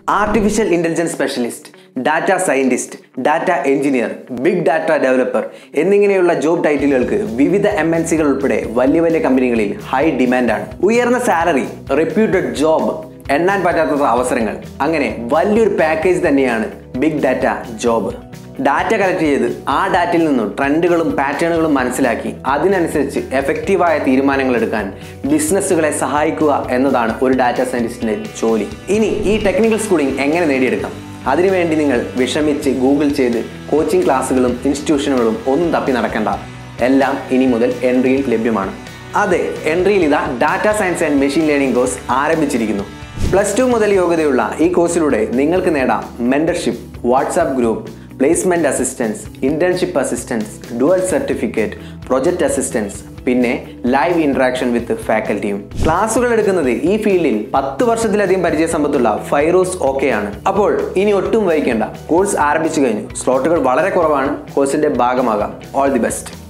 artificial intelligence specialist data scientist data engineer big data developer എന്നിങ്ങനെയുള്ള job ടൈറ്റിലുകൾക്ക് വിവിധ M N സികൾ ഉൾപ്പെടെ വലിയ വലിയ കമ്പനികളിൽ ഹൈ ഡിമാൻഡാണ് ഉയർന്ന സാലറി റെപ്യൂട്ടഡ് ജോബ് എണ്ണാൻ പറ്റാത്ത അവസരങ്ങൾ അങ്ങനെ വലിയൊരു പാക്കേജ് തന്നെയാണ് big data job data collect ചെയ്ത് ആ ഡാറ്റയിൽ നിന്നും ട്രെൻഡുകളും പാറ്റേണുകളും മനസ്സിലാക്കി അതിനനുസരിച്ച് എഫക്റ്റീവായ തീരുമാനങ്ങൾ എടുക്കാൻ ബിസിനസ്സുകളെ സഹായിക്കുക എന്നതാണ് ഒരു ഡാറ്റ സയൻറ്റിസ്റ്റിൻ്റെ ജോലി ഇനി ഈ ടെക്നിക്കൽ സ്കൂളിംഗ് എങ്ങനെ നേടിയെടുക്കാം അതിനുവേണ്ടി നിങ്ങൾ വിഷമിച്ച് ഗൂഗിൾ ചെയ്ത് കോച്ചിങ് ക്ലാസ്സുകളും ഇൻസ്റ്റിറ്റ്യൂഷനുകളും ഒന്നും തപ്പി നടക്കേണ്ട എല്ലാം ഇനി മുതൽ എൻട്രിയിൽ ലഭ്യമാണ് അതെ എൻട്രിയിൽ ഇതാ data science and machine learning course ആരംഭിച്ചിരിക്കുന്നു പ്ലസ് ടു മുതൽ യോഗ്യതയുള്ള ഈ കോഴ്സിലൂടെ നിങ്ങൾക്ക് നേടാം mentorship WhatsApp group placement assistance internship assistance dual certificate project assistance പിന്നെ ലൈവ് ഇന്ററാക്ഷൻ വിത്ത് ഫാക്കൽറ്റിയും ക്ലാസ്സുകൾ എടുക്കുന്നത് ഈ ഫീൽഡിൽ പത്ത് വർഷത്തിലധികം പരിചയസമ്പത്തുള്ള ഫൈറൂസ് ഓക്കെയാണ് അപ്പോൾ ഇനി ഒട്ടും വൈകേണ്ട കോഴ്സ് ആരംഭിച്ചു കഴിഞ്ഞു സ്ലോട്ടുകൾ വളരെ കുറവാണ് കോഴ്സിന്റെ ഭാഗമാകാം ഓൾ ദി ബെസ്റ്റ്